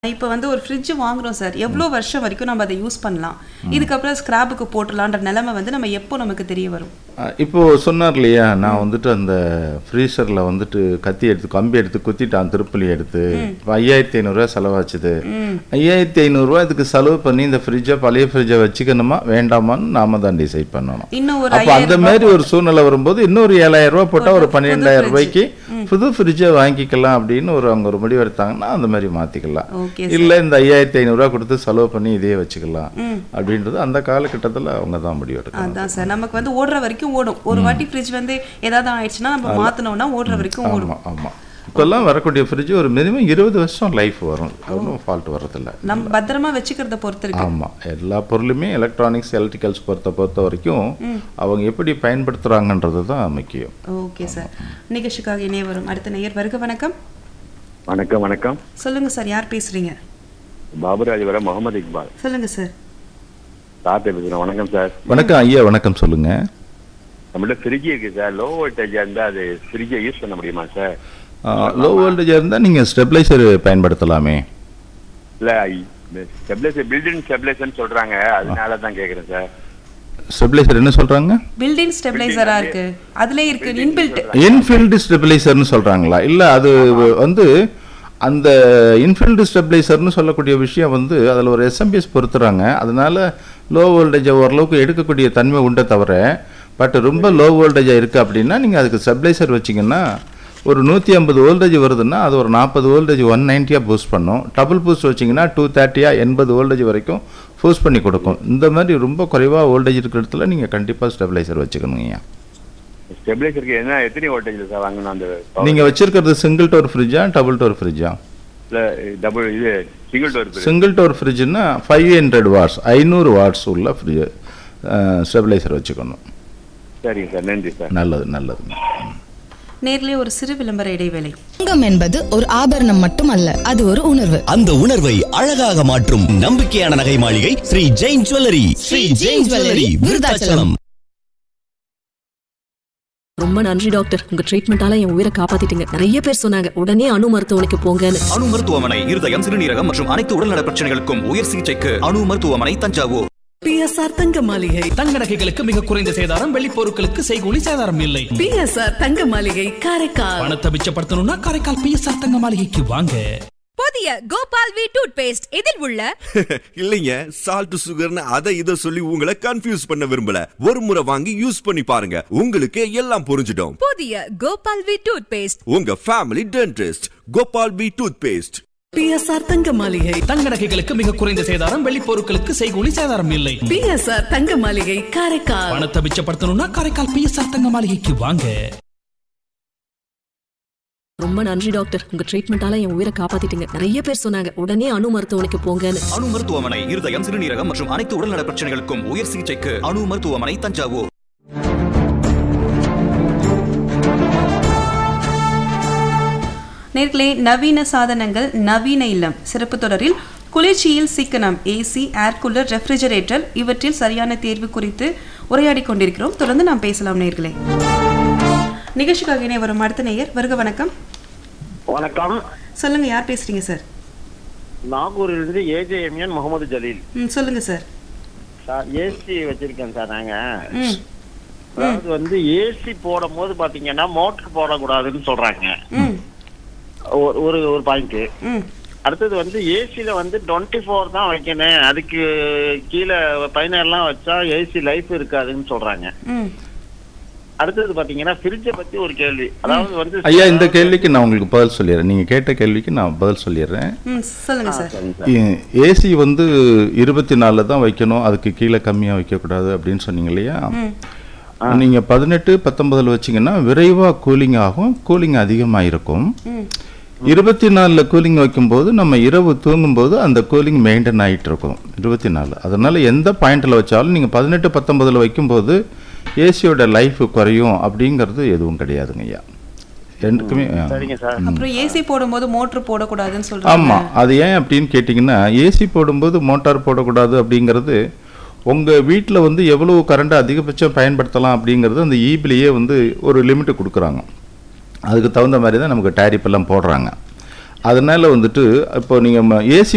இப்போ வந்து ஒரு ஃப்ரிட்ஜ் வாங்குறோம் சார் எவ்வளோ வருஷம் வரைக்கும் நம்ம அதை யூஸ் பண்ணலாம் இதுக்கப்புறம் ஸ்கிராப்புக்கு போட்டுடலான்ற நிலைமை வந்து நம்ம எப்போ நமக்கு தெரிய வரும் அஹ் இப்போ சொன்னார் இல்லையா நான் வந்துட்டு அந்த ஃப்ரீசரில் வந்துட்டு கத்தி எடுத்து கம்பி எடுத்து குத்திட்டான் திருப்பலி எடுத்து இப்போ ஐயாயிரத்தி ஐநூறுரூவா செலவாச்சுது ஐயாயிரத்தி ஐநூறுரூவா இதுக்கு செலவு பண்ணி இந்த ஃப்ரிட்ஜை பழைய ஃப்ரிட்ஜை வச்சுக்கணுமா வேண்டாமான்னு நாம தான் டிசைட் பண்ணணும் இன்னும் ஒரு அப்போ அந்த மாதிரி ஒரு சூழ்நிலை வரும்போது இன்னொரு ஏழாயிரம் ரூபாய் போட்டால் ஒரு பன்னிரெண்டாயிரம் ரூபாய்க்கு புது ஃப்ரிட்ஜை வாங்கிக்கலாம் அப்படின்னு ஒரு அவங்க ஒரு முடிவு எடுத்தாங்கன்னா அந்த மாதிரி மாற்றிக்கலாம் ஓகே இல்லை இந்த ஐயாயிரத்தி ஐநூறுரூவா கொடுத்து செலவு பண்ணி இதே வச்சுக்கலாம் அப்படின்றது அந்த காலகட்டத்தில் அவங்க தான் முடிவு எடுக்கணும் அதான் சார் நமக்கு வந்து ஓடுற வரைக்கும் ஓடும் ஒரு வாட்டி ஃப்ரிட்ஜ் வந்து ஏதாவது ஆயிடுச்சுன்னா நம்ம மாத்தணும்னா ஓடுற வரைக்கும் ஓடும் ஆமாம் ஆமாம் இப்போல்லாம் வரக்கூடிய ஃப்ரிட்ஜ் ஒரு மினிமம் இருபது வருஷம் லைஃப் வரும் ஒன்றும் ஃபால்ட் வர்றதில்ல நம்ம பத்திரமா வச்சுக்கிறத பொறுத்து இருக்கு ஆமாம் எல்லா பொருளுமே எலக்ட்ரானிக்ஸ் எலக்ட்ரிக்கல்ஸ் பொறுத்த பொறுத்த வரைக்கும் அவங்க எப்படி பயன்படுத்துகிறாங்கன்றது தான் முக்கியம் ஓகே சார் நிகழ்ச்சிக்காக இணைய வரும் அடுத்த நேயர் வருக வணக்கம் வணக்கம் வணக்கம் சொல்லுங்க சார் யார் பேசுறீங்க பாபுராஜ் வர முகமது இக்பால் சொல்லுங்க சார் சார் பேசுகிறேன் வணக்கம் சார் வணக்கம் ஐயா வணக்கம் சொல்லுங்கள் நம்மள்ட்ட ஃப்ரிட்ஜ் இருக்கு சார் லோ வோல்டேஜா இருந்தா அது ஃப்ரிட்ஜை யூஸ் பண்ண முடியுமா சார் லோ வோல்டேஜாக இருந்தால் நீங்கள் ஸ்டெபிளைசர் பயன்படுத்தலாமே இல்ல ஸ்டெபிலைசர் பில்டிங் ஸ்டெபிலைசர்னு சொல்றாங்க அதனால தான் கேக்குறேன் சார் ஸ்டெபிளைசர் என்ன சொல்கிறாங்க பில்டிங் ஸ்டெபிளைசரா இருக்கு அதுலயே இருக்கு இன்பில்ட் இன்ஃபீல்டு ஸ்டெபிளைசர்னு சொல்கிறாங்களா இல்லை அது வந்து அந்த இன்ஃபீல்டு ஸ்டெபிளைசர்னு சொல்லக்கூடிய விஷயம் வந்து அதில் ஒரு எஸ்எம்பிஎஸ் பொறுத்துறாங்க அதனால லோ வோல்டேஜை ஓரளவுக்கு எடுக்கக்கூடிய தன்மை உண்டே தவிர பட் ரொம்ப லோ வோல்டேஜாக இருக்குது அப்படின்னா நீங்கள் அதுக்கு ஸ்டெபிளைசர் வச்சிங்கன்னா ஒரு நூற்றி ஐம்பது வோல்டேஜ் வருதுன்னா அது ஒரு நாற்பது வோல்டேஜ் ஒன் நைன்ட்டியாக பூஸ்ட் பண்ணும் டபுள் பூஸ்ட் வச்சிங்கன்னா டூ தேர்ட்டியாக எண்பது வோல்டேஜ் வரைக்கும் பூஸ்ட் பண்ணி கொடுக்கும் இந்த மாதிரி ரொம்ப குறைவாக வோல்டேஜ் இருக்கிற இடத்துல நீங்கள் கண்டிப்பாக ஸ்டெபிளைசர் வச்சுக்கணுங்க ஸ்டெபிலைசருக்கு என்ன எத்தனை வோல்டேஜ்ல சார் வாங்கணும் அந்த power? நீங்கள் வச்சிருக்கிறது சிங்கிள் டோர் ஃப்ரிட்ஜா டபுள் டோர் ஃப்ரிட்ஜா இல்ல டபுள் இது சிங்கிள் டோர் சிங்கிள் டோர் ஃப்ரிட்ஜுன்னா ஃபைவ் ஹண்ட்ரட் வாட்ஸ் ஐநூறு வாட்ஸ் உள்ள ஃப்ரிட்ஜ் ஸ்டெபிளைசர் வச்சுக்கணும் சரிங்க சார் நன்றி சார் நல்லது நல்லதுங்க நேர்லயே ஒரு சிறு விளம்பர இடைவேளை தங்கம் என்பது ஒரு ஆபரணம் மட்டுமல்ல அது ஒரு உணர்வு அந்த உணர்வை அழகாக மாற்றும் நம்பிக்கையான நகை மாளிகை ஸ்ரீ ஜெயின் ஜுவல்லரி ஸ்ரீ ஜெயின் ஜுவல்லரி விருதாச்சலம் ரொம்ப நன்றி டாக்டர் உங்க ட்ரீட்மெண்டால என் உயிரை காப்பாத்திட்டீங்க நிறைய பேர் சொன்னாங்க உடனே அணு மருத்துவமனைக்கு போங்கன்னு அணு மருத்துவமனை இருதயம் சிறுநீரகம் மற்றும் அனைத்து உடல்நல பிரச்சனைகளுக்கும் உயர் சிகிச்சைக்கு அணு மருத்துவமனை தஞ்சாவூர் பிஎஸ்ஆர் தங்க மாளிகை தங்க நகைகளுக்கு மிக குறைந்த சேதாரம் வெள்ளி பொருட்களுக்கு செய்கூலி சேதாரம் இல்லை பிஎஸ்ஆர் தங்க மாளிகை காரைக்கால் பணத்தை மிச்சப்படுத்தணும்னா காரைக்கால் பிஎஸ்ஆர் தங்க மாளிகைக்கு வாங்க புதிய கோபால் வி டூத் பேஸ்ட் இதில் உள்ள இல்லைங்க சால்ட் சுகர்னு அதை இதை சொல்லி உங்களை கன்ஃபியூஸ் பண்ண விரும்பல ஒரு முறை வாங்கி யூஸ் பண்ணி பாருங்க உங்களுக்கு எல்லாம் புரிஞ்சிடும் புதிய கோபால் வி டூத் பேஸ்ட் உங்க family dentist Gopal P toothpaste BSR தங்க மாளிகை தங்க நகைகளுக்கு மிக குறைந்த சேதாரம் வெள்ளி பொருட்களுக்கு செய்கூலி சேதாரம் இல்லை பிஎஸ்ஆர் தங்க மாளிகை காரைக்கால் பணத்தை மிச்சப்படுத்தணும்னா காரைக்கால் பிஎஸ்ஆர் தங்க மாளிகைக்கு வாங்க ரொம்ப நன்றி டாக்டர் உங்க ட்ரீட்மெண்டால என் உயிரை காப்பாத்திட்டீங்க நிறைய பேர் சொன்னாங்க உடனே அணு மருத்துவமனைக்கு போங்கன்னு அணு மருத்துவமனை இருதயம் சிறுநீரகம் மற்றும் அனைத்து உடல்நல பிரச்சனைகளுக்கும் உயர் சிகிச்சைக்கு அணு மருத்துவமனை தஞ்சாவூர் நேர்களே நவீன சாதனங்கள் நவீன இல்லம் சிறப்பு தொடரில் குளிர்ச்சியில் சிக்கனம் ஏசி ஏர் கூலர் ரெஃப்ரிஜரேட்டர் இவற்றில் சரியான தேர்வு குறித்து உரையாடி கொண்டிருக்கிறோம் தொடர்ந்து நாம் பேசலாம் நேர்களே நிகழ்ச்சிக்காக இணைய வரும் அடுத்த நேயர் வருக வணக்கம் வணக்கம் சொல்லுங்க யார் பேசுறீங்க சார் நாகூரிலிருந்து ஏஜேஎம்என் முகமது ஜலீல் ம் சொல்லுங்க சார் சார் ஏசி வச்சிருக்கேன் சார் நாங்க ம் அதாவது வந்து ஏசி போடும் போது பாத்தீங்கன்னா மோட்டர் போடக்கூடாதுன்னு சொல்றாங்க ம் ஒரு ஒரு ஒரு பாயிண்ட் ம் அடுத்தது வந்து ஏசில வந்து டுவெண்ட்டி ஃபோர் தான் வைக்கணும் அதுக்கு கீழே பதினேழுலாம் வச்சா ஏசி லைஃப் இருக்காதுன்னு சொல்றாங்க ம் அடுத்தது பாத்தீங்கன்னா ஃப்ரிட்ஜை பத்தி ஒரு கேள்வி அதாவது வந்து ஐயா இந்த கேள்விக்கு நான் உங்களுக்கு பதில் சொல்லிடுறேன் நீங்கள் கேட்ட கேள்விக்கு நான் பதில் சொல்லிடுறேன் ம் சொல்லுங்க சார் ஏசி வந்து இருபத்தி நாலில் தான் வைக்கணும் அதுக்கு கீழே கம்மியாக வைக்கக்கூடாது அப்படின்னு சொன்னீங்க இல்லையா நீங்கள் பதினெட்டு பத்தொன்பதில் வச்சீங்கன்னா விரைவாக கூலிங் ஆகும் கூலிங் அதிகமாக இருக்கும் இருபத்தி நாலில் கூலிங் வைக்கும்போது நம்ம இரவு தூங்கும்போது அந்த கூலிங் மெயின்டைன் ஆகிட்டு இருக்கும் இருபத்தி நாலு அதனால் எந்த பாயிண்டில் வச்சாலும் நீங்கள் பதினெட்டு பத்தொன்பதில் வைக்கும்போது ஏசியோட லைஃப் குறையும் அப்படிங்கிறது எதுவும் கிடையாதுங்க ஐயா ரெண்டுக்குமே ஆ. சரிங்க சார் அப்புறம் ஏசி போடும்போது மோட்டர் போடக்கூடாதுன்னு சொல்றாங்க ஆமாம் அது ஏன் அப்படின்னு கேட்டிங்கன்னா ஏசி போடும்போது மோட்டார் போடக்கூடாது அப்படிங்கிறது உங்கள் வீட்டில் வந்து எவ்வளவு கரண்ட் அதிகபட்சம் பயன்படுத்தலாம் அப்படிங்கிறது அந்த ஈபிலேயே வந்து ஒரு லிமிட்டு கொடுக்குறாங்க அதுக்கு தகுந்த மாதிரி தான் நமக்கு டேரிப் எல்லாம் போடுறாங்க அதனால வந்துட்டு இப்போ நீங்கள் ஏசி